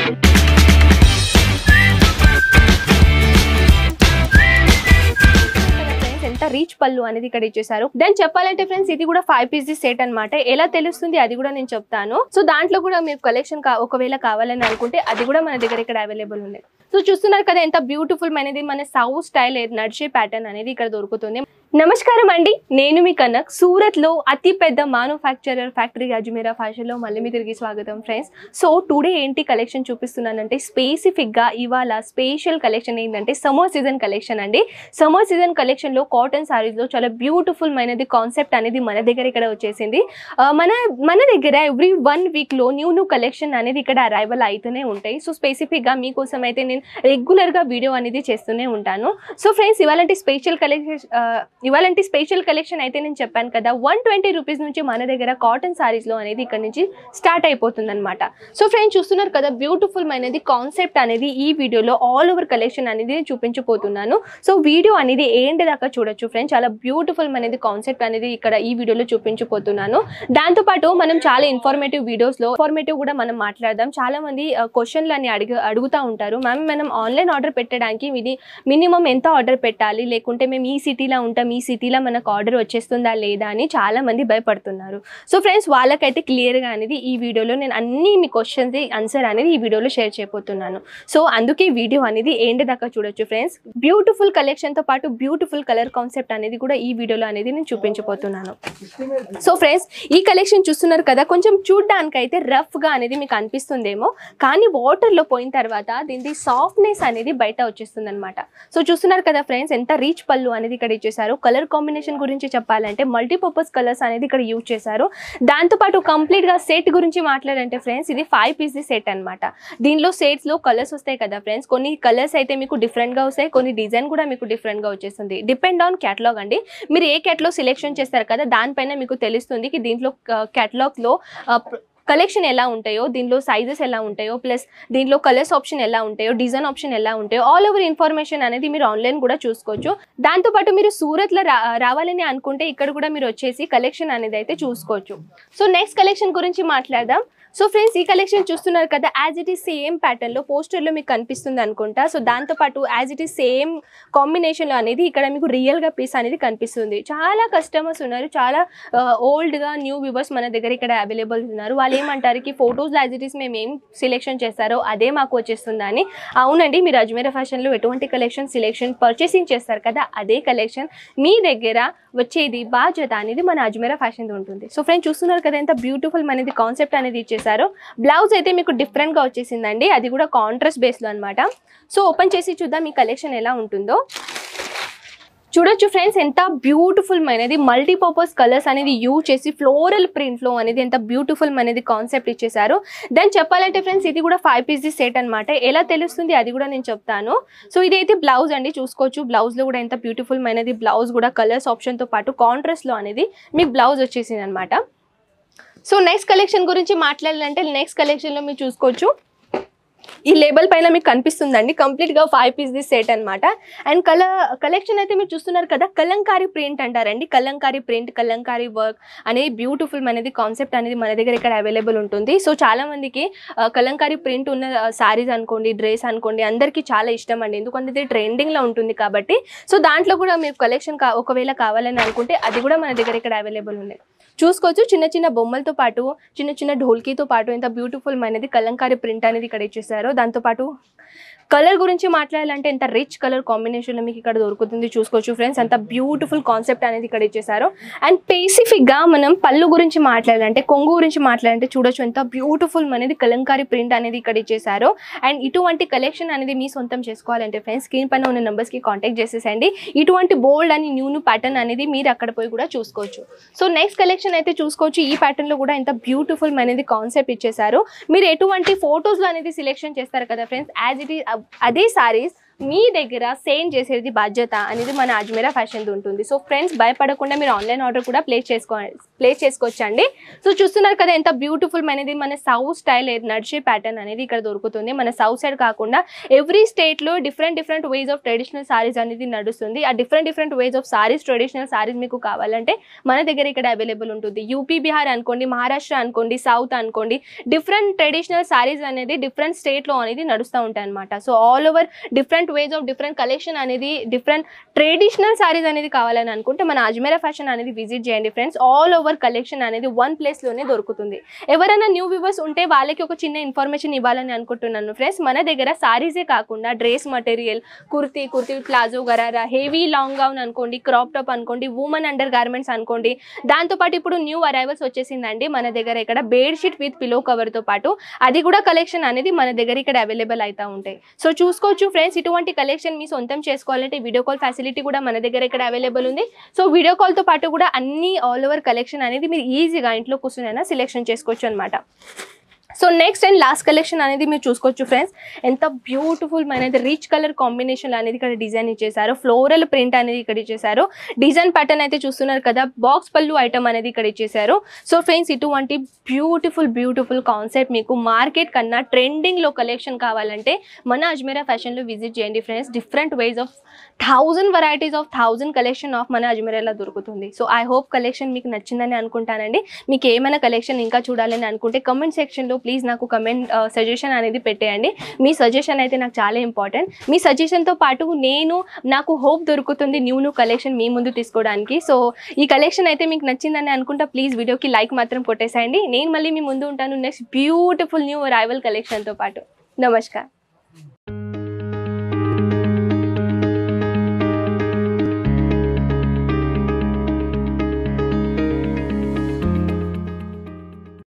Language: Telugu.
ఫ్రెండ్స్ ఎంత రీచ్ పళ్ళు అనేది ఇక్కడ ఇచ్చేసారు దెన్ చెప్పాలంటే ఫ్రెండ్స్ ఇది కూడా ఫైవ్ పీస్ సెట్ అన్నమాట ఎలా తెలుస్తుంది అది కూడా నేను చెప్తాను సో దాంట్లో కూడా మీరు కలెక్షన్ ఒకవేళ కావాలని అనుకుంటే అది కూడా మన దగ్గర ఇక్కడ అవైలబుల్ ఉంది సో చూస్తున్నారు కదా ఎంత బ్యూటిఫుల్ అనేది మన సౌత్ స్టైల్ నడిచే ప్యాటర్న్ అనేది ఇక్కడ దొరుకుతుంది నమస్కారం అండి నేను మీ కనక్ సూరత్ లో అతి పెద్ద మ్యానుఫ్యాక్చరర్ ఫ్యాక్టరీ అజ్మీరా ఫ్యాషన్ లో మళ్ళీ మీ తిరిగి స్వాగతం ఫ్రెండ్స్ సో టుడే ఏంటి కలెక్షన్ చూపిస్తున్నానంటే స్పెసిఫిక్ గా ఇవాళ స్పెషల్ కలెక్షన్ ఏంటంటే సమ్మర్ సీజన్ కలెక్షన్ అండి సమ్మర్ సీజన్ కలెక్షన్ లో కాటన్ సారీస్ లో చాలా బ్యూటిఫుల్ మైనది కాన్సెప్ట్ అనేది మన దగ్గర ఇక్కడ వచ్చేసింది ఆ, మన మన దగ్గర ఎవ్రీ వన్ వీక్ లో న్యూ న్యూ కలెక్షన్ అనేది ఇక్కడ అరైవల్ అవుతూనే ఉంటాయి సో స్పెసిఫిక్ గా మీకోసం అయితే నేను రెగ్యులర్ గా వీడియో అనేది చేస్తూనే ఉంటాను సో ఫ్రెండ్స్ ఇవాళంటి స్పెషల్ కలెక్షన్ ఇవాళంటి స్పెషల్ కలెక్షన్ అయితే నేను చెప్పాను కదా వన్ ట్వంటీ రూపీస్ నుంచి మన దగ్గర కాటన్ సారీస్ లో అనేది ఇక్కడ నుంచి స్టార్ట్ అయిపోతుంది అనమాట సో ఫ్రెండ్స్ చూస్తున్నారు కదా బ్యూటిఫుల్ అనేది కాన్సెప్ట్ అనేది ఈ వీడియోలో ఆల్ ఓవర్ కలెక్షన్ అనేది నేను చూపించబోతున్నాను సో వీడియో అనేది ఏంటి దాకా చూడొచ్చు ఫ్రెండ్స్ చాలా బ్యూటిఫుల్ అనేది కాన్సెప్ట్ అనేది ఇక్కడ ఈ వీడియోలో చూపించబోతున్నాను దాంతోపాటు మనం చాలా ఇన్ఫర్మేటివ్ వీడియోస్ లో ఇన్ఫర్మేటివ్ కూడా మనం మాట్లాడదాం చాలా మంది క్వశ్చన్లు అని అడుగు అడుగుతా ఉంటారు మ్యామ్ మనం ఆన్లైన్ ఆర్డర్ పెట్టడానికి ఇది మినిమం ఎంత ఆర్డర్ పెట్టాలి లేకుంటే మేము ఈ సిటీలో ఉంటాం ఈ సిటీలో మనకు ఆర్డర్ వచ్చేస్తుందా లేదా అని చాలా మంది భయపడుతున్నారు సో ఫ్రెండ్స్ వాళ్ళకైతే క్లియర్గా అనేది ఈ వీడియోలో నేను అన్ని మీ క్వశ్చన్స్ ఆన్సర్ అనేది ఈ వీడియోలో షేర్ చేయబోతున్నాను సో అందుకే వీడియో అనేది ఏంటి దాకా చూడొచ్చు ఫ్రెండ్స్ బ్యూటిఫుల్ కలెక్షన్తో పాటు బ్యూటిఫుల్ కలర్ కాన్సెప్ట్ అనేది కూడా ఈ వీడియోలో అనేది నేను చూపించబోతున్నాను సో ఫ్రెండ్స్ ఈ కలెక్షన్ చూస్తున్నారు కదా కొంచెం చూడడానికి అయితే రఫ్గా అనేది మీకు అనిపిస్తుందేమో కానీ వాటర్లో పోయిన తర్వాత దీని సాఫ్ట్నెస్ అనేది బయట వచ్చేస్తుంది అనమాట సో చూస్తున్నారు కదా ఫ్రెండ్స్ ఎంత రీచ్ పళ్ళు అనేది ఇక్కడ ఇచ్చేసారు కలర్ కాంబినేషన్ గురించి చెప్పాలంటే మల్టీపర్పస్ కలర్స్ అనేది ఇక్కడ యూజ్ చేశారు దాంతోపాటు కంప్లీట్గా సెట్ గురించి మాట్లాడంటే ఫ్రెండ్స్ ఇది ఫైవ్ పీసీ సెట్ అనమాట దీనిలో సెట్స్లో కలర్స్ వస్తాయి కదా ఫ్రెండ్స్ కొన్ని కలర్స్ అయితే మీకు డిఫరెంట్గా వస్తాయి కొన్ని డిజైన్ కూడా మీకు డిఫరెంట్గా వచ్చేస్తుంది డిపెండ్ ఆన్ క్యాటలాగ్ అండి మీరు ఏ క్యాటలాగ్ సెలెక్షన్ చేస్తారు కదా దానిపైన మీకు తెలుస్తుంది కి దీంట్లో క్యాటలాగ్లో కలెక్షన్ ఎలా ఉంటాయో దీనిలో సైజెస్ ఎలా ఉంటాయో ప్లస్ దీనిలో కలర్స్ ఆప్షన్ ఎలా ఉంటాయో డిజైన్ ఆప్షన్ ఎలా ఉంటాయో ఆల్ ఓవర్ ఇన్ఫర్మేషన్ అనేది మీరు ఆన్లైన్ కూడా చూసుకోవచ్చు దాంతోపాటు మీరు సూరత్లో రా రావాలని అనుకుంటే ఇక్కడ కూడా మీరు వచ్చేసి కలెక్షన్ అనేది అయితే చూసుకోవచ్చు సో నెక్స్ట్ కలెక్షన్ గురించి మాట్లాడదాం సో ఫ్రెండ్స్ ఈ కలెక్షన్ చూస్తున్నారు కదా యాజ్ ఇట్ ఈస్ సేమ్ ప్యాటర్న్లో పోస్టర్లో మీకు కనిపిస్తుంది అనుకుంటా సో దాంతోపాటు యాజ్ ఇట్ ఈస్ సేమ్ కాంబినేషన్లో అనేది ఇక్కడ మీకు రియల్గా పీస్ అనేది కనిపిస్తుంది చాలా కస్టమర్స్ ఉన్నారు చాలా ఓల్డ్గా న్యూ వ్యూవర్స్ మన దగ్గర ఇక్కడ అవైలబుల్ ఉన్నారు వాళ్ళు ఏమంటారు కి ఫొటోస్ యాజ్ ఇట్ ఈస్ మేము ఏం సెలెక్షన్ చేస్తారో అదే మాకు వచ్చేస్తుందా అని అవునండి మీరు అజ్మీరా ఫ్యాషన్లో ఎటువంటి కలెక్షన్ సెలెక్షన్ పర్చేసింగ్ చేస్తారు కదా అదే కలెక్షన్ మీ దగ్గర వచ్చేది బాధ్యత అనేది మన అజ్మీరా ఫ్యాషన్ ఉంటుంది సో ఫ్రెండ్స్ చూస్తున్నారు కదా ఎంత బ్యూటిఫుల్ అనేది కాన్సెప్ట్ అనేది ఇచ్చేసారు బ్లౌజ్ అయితే మీకు డిఫరెంట్గా వచ్చేసిందండి అది కూడా కాంట్రాస్ట్ బేస్లో అనమాట సో ఓపెన్ చేసి చూద్దాం ఈ కలెక్షన్ ఎలా ఉంటుందో చూడొచ్చు ఫ్రెండ్స్ ఎంత బ్యూటిఫుల్ అనేది మల్టీపర్పస్ కలర్స్ అనేది యూజ్ చేసి ఫ్లోరల్ ప్రింట్లో అనేది ఎంత బ్యూటిఫుల్ అనేది కాన్సెప్ట్ ఇచ్చేసారు దెన్ చెప్పాలంటే ఫ్రెండ్స్ ఇది కూడా ఫైవ్ పీసీ సెట్ అనమాట ఎలా తెలుస్తుంది అది కూడా నేను చెప్తాను సో ఇదైతే బ్లౌజ్ అండి చూసుకోవచ్చు బ్లౌజ్లో కూడా ఎంత బ్యూటిఫుల్ అనేది బ్లౌజ్ కూడా కలర్స్ ఆప్షన్తో పాటు కాంట్రాస్ట్లో అనేది మీకు బ్లౌజ్ వచ్చేసింది అనమాట సో నెక్స్ట్ కలెక్షన్ గురించి మాట్లాడాలంటే నెక్స్ట్ కలెక్షన్లో మీరు చూసుకోవచ్చు ఈ లేబుల్ పైన మీకు కనిపిస్తుందండి కంప్లీట్గా ఫైవ్ పీస్ ది సెట్ అనమాట అండ్ కల కలెక్షన్ అయితే మీరు చూస్తున్నారు కదా కలంకారీ ప్రింట్ అంటారండి కలంకారీ ప్రింట్ కలంకారీ వర్క్ అనేది బ్యూటిఫుల్ అనేది కాన్సెప్ట్ అనేది మన దగ్గర ఇక్కడ అవైలబుల్ ఉంటుంది సో చాలా మందికి ఆ, కలంకారీ ప్రింట్ ఉన్న శారీస్ అనుకోండి డ్రెస్ అనుకోండి అందరికీ చాలా ఇష్టం అండి ఎందుకంటే ఇది ట్రెండింగ్లో ఉంటుంది కాబట్టి సో దాంట్లో కూడా మీరు కలెక్షన్ కా ఒకవేళ కావాలని అనుకుంటే అది కూడా మన దగ్గర ఇక్కడ అవైలబుల్ ఉంది చూసుకోవచ్చు చిన్న చిన్న బొమ్మలతో పాటు చిన్న చిన్న ఢోల్కీతో పాటు ఎంత బ్యూటిఫుల్ అనేది కలంకారీ ప్రింట్ అనేది ఇక్కడ ఇచ్చేసారో దాంతోపాటు కలర్ గురించి మాట్లాడాలంటే ఎంత రిచ్ కలర్ కాంబినేషన్లో మీకు ఇక్కడ దొరుకుతుంది చూసుకోవచ్చు ఫ్రెండ్స్ అంత బ్యూటిఫుల్ కాన్సెప్ట్ అనేది ఇక్కడ ఇచ్చేసారు అండ్ స్పెసిఫిక్గా మనం పళ్ళు గురించి మాట్లాడాలంటే కొంగు గురించి మాట్లాడాలంటే చూడొచ్చు ఎంత బ్యూటిఫుల్ అనేది కలంకారీ ప్రింట్ అనేది ఇక్కడ ఇచ్చేసారు అండ్ ఇటువంటి కలెక్షన్ అనేది మీ సొంతం చేసుకోవాలంటే ఫ్రెండ్స్ స్క్రీన్ పైన ఉన్న నెంబర్స్కి కాంటాక్ట్ చేసేసండి ఇటువంటి బోల్డ్ అని న్యూ న్యూ ప్యాటర్న్ అనేది మీరు అక్కడ పోయి కూడా చూసుకోవచ్చు సో నెక్స్ట్ కలెక్షన్ అయితే చూసుకోవచ్చు ఈ ప్యాటర్న్లో కూడా ఎంత బ్యూటిఫుల్ అనేది కాన్సెప్ట్ ఇచ్చేసారు మీరు ఎటువంటి ఫొటోస్లో అనేది సెలెక్షన్ చేస్తారు కదా ఫ్రెండ్స్ యాజ్ ఇట్ ఈస్ అదే సారీస్ మీ దగ్గర సేమ్ చేసేది బాధ్యత అనేది మన అజ్మీరా ఫ్యాషన్ ఉంటుంది సో ఫ్రెండ్స్ భయపడకుండా మీరు ఆన్లైన్ ఆర్డర్ కూడా ప్లేస్ చేసుకో ప్లేస్ చేసుకోవచ్చండి సో చూస్తున్నారు కదా ఎంత బ్యూటిఫుల్ అనేది మన సౌత్ స్టైల్ నడిచే ప్యాటర్న్ అనేది ఇక్కడ దొరుకుతుంది మన సౌత్ సైడ్ కాకుండా ఎవ్రీ స్టేట్లో different different ways of traditional saris అనేది నడుస్తుంది ఆ different different ways of saris traditional saris మీకు కావాలంటే మన దగ్గర ఇక్కడ అవైలబుల్ ఉంటుంది యూపీ బీహార్ అనుకోండి మహారాష్ట్ర అనుకోండి సౌత్ అనుకోండి డిఫరెంట్ ట్రెడిషనల్ సారీస్ అనేది డిఫరెంట్ స్టేట్లో అనేది నడుస్తూ ఉంటాయి అనమాట so all over different ways of different collection అనేది డిఫరెంట్ ట్రెడిషనల్ సారీస్ అనేది కావాలని అనుకుంటే మన అజ్మేరా ఫ్యాషన్ అనేది విజిట్ చేయండి ఫ్రెండ్స్ ఆల్ ఓవర్ కలెక్షన్ అనేది వన్ ప్లేస్లోనే దొరుకుతుంది ఎవరైనా న్యూ వ్యూవర్స్ ఉంటే వాళ్ళకి ఒక చిన్న ఇన్ఫర్మేషన్ ఇవ్వాలని అనుకుంటున్నాను ఫ్రెండ్స్ మన దగ్గర సారీసే కాకుండా dress material kurti kurti palazzo gharara heavy long gown అనుకోండి క్రాప్ టాప్ అనుకోండి ఉమెన్ అండర్ గార్మెంట్స్ అనుకోండి దాంతోపాటు ఇప్పుడు న్యూ అరైవల్స్ వచ్చేసిందండి మన దగ్గర ఇక్కడ బెడ్ షీట్ విత్ పిలో కవర్తో పాటు అది కూడా కలెక్షన్ అనేది మన దగ్గర ఇక్కడ అవైలబుల్ అవుతూ ఉంటాయి సో చూసుకోవచ్చు ఫ్రెండ్స్ ఇటువంటి కలెక్షన్ మీ సొంతం చేసుకోవాలంటే వీడియో కాల్ ఫెసిలిటీ కూడా మన దగ్గర ఇక్కడ అవైలబుల్ ఉంది సో వీడియో కాల్తో పాటు కూడా అన్ని ఆల్ ఓవర్ కలెక్షన్ అనేది మీరు ఈజీగా ఇంట్లో కూర్చునైనా సెలెక్షన్ చేసుకోవచ్చు అనమాట so next and last collection అనేది మీరు చూసుకోవచ్చు ఫ్రెండ్స్ ఎంత బ్యూటిఫుల్ అనేది రిచ్ కలర్ కాంబినేషన్ అనేది ఇక్కడ డిజైన్ ఇచ్చేసారు ఫ్లోరల్ ప్రింట్ అనేది ఇక్కడ ఇచ్చేసారు డిజైన్ ప్యాటర్న్ అయితే చూస్తున్నారు కదా బాక్స్ పళ్ళు ఐటమ్ అనేది ఇక్కడ ఇచ్చేసారు సో ఫ్రెండ్స్ ఇటువంటి బ్యూటిఫుల్ బ్యూటిఫుల్ కాన్సెప్ట్ మీకు మార్కెట్ కన్నా ట్రెండింగ్లో కలెక్షన్ కావాలంటే మన అజ్మీరా ఫ్యాషన్లో విజిట్ చేయండి friends different ways of thousand varieties of thousand collection of మన అజ్మీరాలో దొరుకుతుంది సో ఐ హోప్ కలెక్షన్ మీకు నచ్చిందని అనుకుంటానండి మీకు ఏమైనా కలెక్షన్ ఇంకా చూడాలని అనుకుంటే కమెంట్ సెక్షన్లో ప్లీజ్ నాకు కమెంట్ సజెషన్ అనేది పెట్టేయండి మీ సజెషన్ అయితే నాకు చాలా ఇంపార్టెంట్ మీ సజెషన్తో పాటు నేను నాకు హోప్ దొరుకుతుంది న్యూ న్యూ కలెక్షన్ మీ ముందు తీసుకోవడానికి సో ఈ కలెక్షన్ అయితే మీకు నచ్చిందని అనుకుంటా ప్లీజ్ వీడియోకి లైక్ మాత్రం కొట్టేసేయండి నేను మళ్ళీ మీ ముందు ఉంటాను నెక్స్ట్ బ్యూటిఫుల్ న్యూ అరైవల్ కలెక్షన్తో పాటు నమస్కారం